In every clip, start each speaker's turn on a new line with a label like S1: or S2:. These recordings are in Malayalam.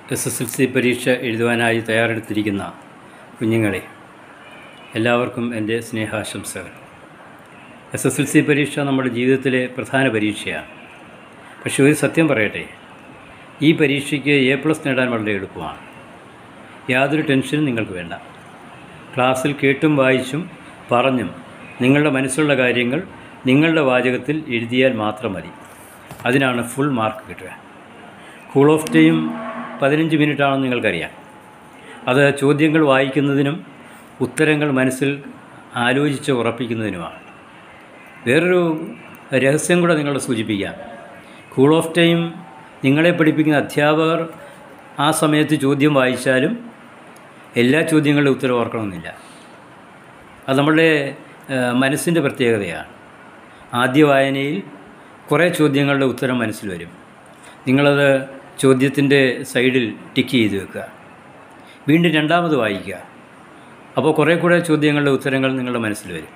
S1: എസ് എസ് എൽ സി പരീക്ഷ എഴുതുവാനായി തയ്യാറെടുത്തിരിക്കുന്ന കുഞ്ഞുങ്ങളെ എല്ലാവർക്കും എൻ്റെ സ്നേഹാശംസകൾ എസ് എസ് എൽ സി പരീക്ഷ നമ്മുടെ ജീവിതത്തിലെ പ്രധാന പരീക്ഷയാണ് പക്ഷേ ഒരു സത്യം പറയട്ടെ ഈ പരീക്ഷയ്ക്ക് എ പ്ലസ് നേടാൻ വളരെ എളുപ്പമാണ് യാതൊരു ടെൻഷനും നിങ്ങൾക്ക് വേണ്ട ക്ലാസ്സിൽ കേട്ടും വായിച്ചും പറഞ്ഞും നിങ്ങളുടെ മനസ്സിലുള്ള കാര്യങ്ങൾ നിങ്ങളുടെ വാചകത്തിൽ എഴുതിയാൽ മാത്രം മതി അതിനാണ് ഫുൾ മാർക്ക് കിട്ടുക കൂൾ ഓഫ് ടൈം പതിനഞ്ച് മിനിറ്റാണെന്ന് നിങ്ങൾക്കറിയാം അത് ചോദ്യങ്ങൾ വായിക്കുന്നതിനും ഉത്തരങ്ങൾ മനസ്സിൽ ആലോചിച്ച് ഉറപ്പിക്കുന്നതിനുമാണ് വേറൊരു രഹസ്യം കൂടെ നിങ്ങളെ സൂചിപ്പിക്കാം കൂൾ ഓഫ് ടൈം നിങ്ങളെ പഠിപ്പിക്കുന്ന അധ്യാപകർ ആ സമയത്ത് ചോദ്യം വായിച്ചാലും എല്ലാ ചോദ്യങ്ങളുടെ ഉത്തരം ഓർക്കണമെന്നില്ല അത് നമ്മളുടെ ഏഹ്, മനസ്സിൻ്റെ പ്രത്യേകതയാണ് ആദ്യ വായനയിൽ കുറേ ചോദ്യങ്ങളുടെ ഉത്തരം മനസ്സിൽ വരും നിങ്ങളത് ചോദ്യത്തിൻ്റെ സൈഡിൽ ടിക്ക് ചെയ്ത് വെക്കുക വീണ്ടും രണ്ടാമത് വായിക്കുക അപ്പോൾ കുറേ കൂടെ ചോദ്യങ്ങളുടെ ഉത്തരങ്ങൾ നിങ്ങളുടെ മനസ്സിൽ വരും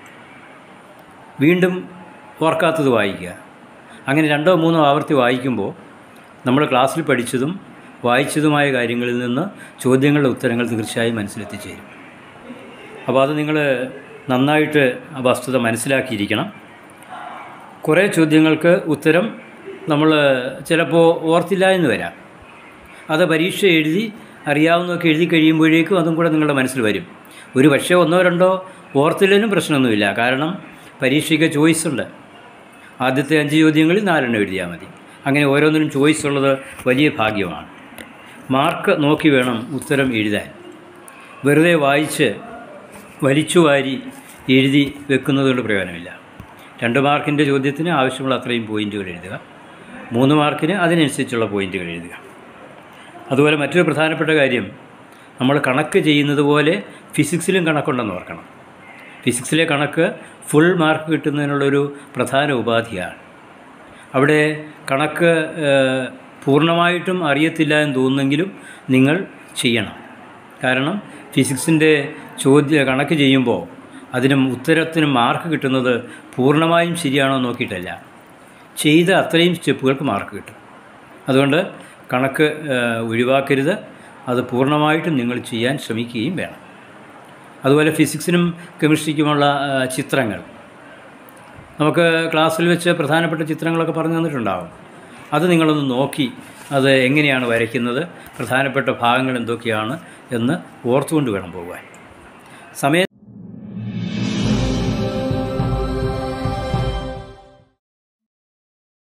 S1: വീണ്ടും ഓർക്കാത്തത് വായിക്കുക അങ്ങനെ രണ്ടോ മൂന്നോ ആവർത്തി വായിക്കുമ്പോൾ നമ്മൾ ക്ലാസ്സിൽ പഠിച്ചതും വായിച്ചതുമായ കാര്യങ്ങളിൽ നിന്ന് ചോദ്യങ്ങളുടെ ഉത്തരങ്ങൾ തീർച്ചയായും മനസ്സിലെത്തിച്ചേരും അപ്പോൾ അത് നിങ്ങൾ നന്നായിട്ട് ആ വസ്തുത മനസ്സിലാക്കിയിരിക്കണം കുറേ ചോദ്യങ്ങൾക്ക് ഉത്തരം നമ്മൾ ചിലപ്പോൾ ഓർത്തില്ല എന്ന് വരാം അത് പരീക്ഷ എഴുതി അറിയാവുന്നതൊക്കെ എഴുതി കഴിയുമ്പോഴേക്കും അതും കൂടെ നിങ്ങളുടെ മനസ്സിൽ വരും ഒരു പക്ഷേ ഒന്നോ രണ്ടോ ഓർത്തില്ലേലും പ്രശ്നമൊന്നുമില്ല കാരണം പരീക്ഷയ്ക്ക് ചോയ്സ് ഉണ്ട് ആദ്യത്തെ അഞ്ച് ചോദ്യങ്ങളിൽ നാലെണ്ണം എഴുതിയാൽ മതി അങ്ങനെ ഓരോന്നിനും ചോയ്സ് ഉള്ളത് വലിയ ഭാഗ്യമാണ് മാർക്ക് നോക്കി വേണം ഉത്തരം എഴുതാൻ വെറുതെ വായിച്ച് വലിച്ചു വാരി എഴുതി വെക്കുന്നത് കൊണ്ട് പ്രയോജനമില്ല രണ്ട് മാർക്കിൻ്റെ ചോദ്യത്തിന് ആവശ്യമുള്ള അത്രയും പോയിൻറ്റുകൾ എഴുതുക മൂന്ന് മാർക്കിന് അതിനനുസരിച്ചുള്ള പോയിൻറ്റുകൾ എഴുതുക അതുപോലെ മറ്റൊരു പ്രധാനപ്പെട്ട കാര്യം നമ്മൾ കണക്ക് ചെയ്യുന്നത് പോലെ ഫിസിക്സിലും കണക്കുണ്ടെന്ന് ഓർക്കണം ഫിസിക്സിലെ കണക്ക് ഫുൾ മാർക്ക് കിട്ടുന്നതിനുള്ളൊരു പ്രധാന ഉപാധിയാണ് അവിടെ കണക്ക് ഏഹ്, പൂർണ്ണമായിട്ടും അറിയത്തില്ല എന്ന് തോന്നുന്നെങ്കിലും നിങ്ങൾ ചെയ്യണം കാരണം ഫിസിക്സിൻ്റെ ചോദ്യ കണക്ക് ചെയ്യുമ്പോൾ അതിനും ഉത്തരത്തിനും മാർക്ക് കിട്ടുന്നത് പൂർണ്ണമായും ശരിയാണോ എന്ന് നോക്കിയിട്ടല്ല ചെയ്ത അത്രയും സ്റ്റെപ്പുകൾക്ക് മാർക്ക് കിട്ടും അതുകൊണ്ട് കണക്ക് ഏഹ്, ഒഴിവാക്കരുത് അത് പൂർണ്ണമായിട്ടും നിങ്ങൾ ചെയ്യാൻ ശ്രമിക്കുകയും വേണം അതുപോലെ ഫിസിക്സിനും കെമിസ്ട്രിക്കുമുള്ള ഏഹ്, ചിത്രങ്ങൾ നമുക്ക് ക്ലാസ്സിൽ വെച്ച് പ്രധാനപ്പെട്ട ചിത്രങ്ങളൊക്കെ പറഞ്ഞു തന്നിട്ടുണ്ടാകും അത് നിങ്ങളൊന്ന് നോക്കി അത് എങ്ങനെയാണ് വരയ്ക്കുന്നത് പ്രധാനപ്പെട്ട ഭാഗങ്ങൾ എന്തൊക്കെയാണ് എന്ന് ഓർത്തുകൊണ്ട് വേണം പോകാൻ സമയം